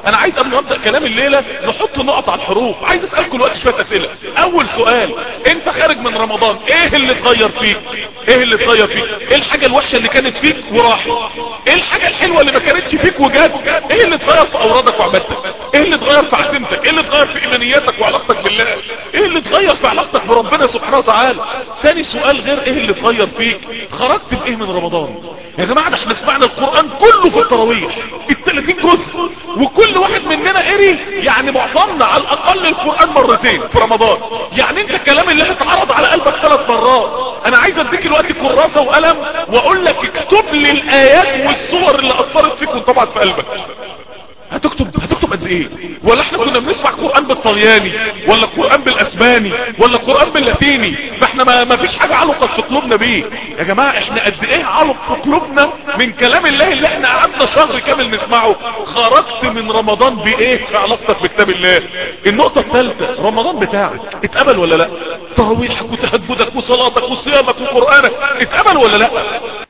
انا عايز قبل ما ابدا كلام الليله نحط نقط على الحروف عايز اسالكم دلوقتي شويه اسئله اول سؤال انت خارج من رمضان ايه اللي اتغير فيك ايه اللي اتغير فيك ايه الحاجه الوحشه اللي كانت فيك وراحت ايه الحاجه الحلوه اللي ما كانتش فيك وجات ايه اللي اتغير في اورادك وعبادتك ايه اللي اتغير في عزيمتك ايه اللي اتغير في ايمانياتك وعلاقتك بالله ايه اللي اتغير في علاقتك بربنا سبحانه وتعالى ثاني سؤال غير ايه اللي اتغير فيك خرجت بايه من رمضان يا جماعه ده احنا سمعنا القران كله في التراويح ال 30 جزء وكل واحد مننا قري يعني معظمنا على الاقل القران مرتين في رمضان يعني انت الكلام اللي اتعرض على قلبك ثلاث مرات انا عايز اديك دلوقتي كراسه وقلم واقول لك اكتب لي الايات والصور اللي اثرت فيك وانطبعت في قلبك هتكتب هتكتب قد ايه ولا احنا كنا بنسمع قران بالطلياني ولا قران بالاسباني ولا قران باللاتيني فاحنا ما, ما فيش حاجه علقت في قلوبنا بيه يا جماعه احنا قد ايه علق في قلوبنا من كلام الله اللي احنا قعدنا شهر كامل نسمعه خرجت من رمضان بايه في علاقتك بكتاب الله النقطه الثالثه رمضان بتاعك اتقبل ولا لا تراويحك وتهجدك وصلاتك وصيامك وقرانك اتقبل ولا لا